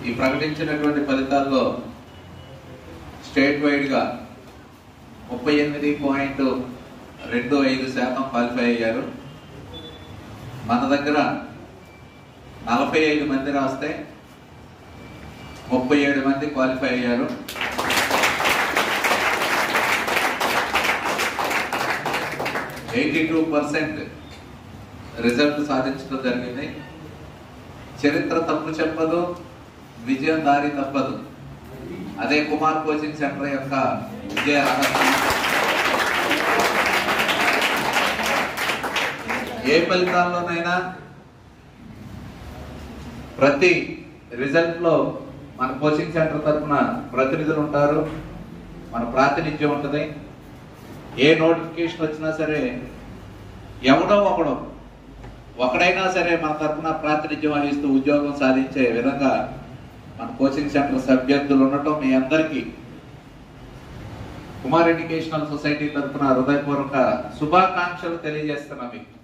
ఈ ప్రకటించినటువంటి ఫలితాల్లో స్టేట్ వైడ్గా ముప్పై ఎనిమిది పాయింట్ రెండు ఐదు శాతం క్వాలిఫై అయ్యారు మన దగ్గర నలభై ఐదు మంది రాస్తే ముప్పై ఏడు మంది క్వాలిఫై అయ్యారు ఎయిటీ టూ పర్సెంట్ రిజల్ట్ సాధించడం జరిగింది చరిత్ర తప్పు చెప్పదు విజయం దారి తప్పదు అదే కుమార్ కోచింగ్ సెంటర్ యొక్క విజయ రహస్యం ఏ ఫలితాల్లోనైనా ప్రతి రిజల్ట్ లో మన కోచింగ్ సెంటర్ తరఫున ప్రతినిధులు ఉంటారు మన ప్రాతినిధ్యం ఉంటుంది ఏ నోటిఫికేషన్ వచ్చినా సరే ఎవడో ఒకడు ఒకడైనా సరే మన తరఫున ప్రాతినిధ్యం వహిస్తూ ఉద్యోగం సాధించే విధంగా మన కోచింగ్ సెంటర్ సభ్యర్థులు ఉండటం మీ అందరికీ కుమార్ ఎడ్యుకేషనల్ సొసైటీ తరఫున హృదయపూర్వక శుభాకాంక్షలు తెలియజేస్తున్నా మీకు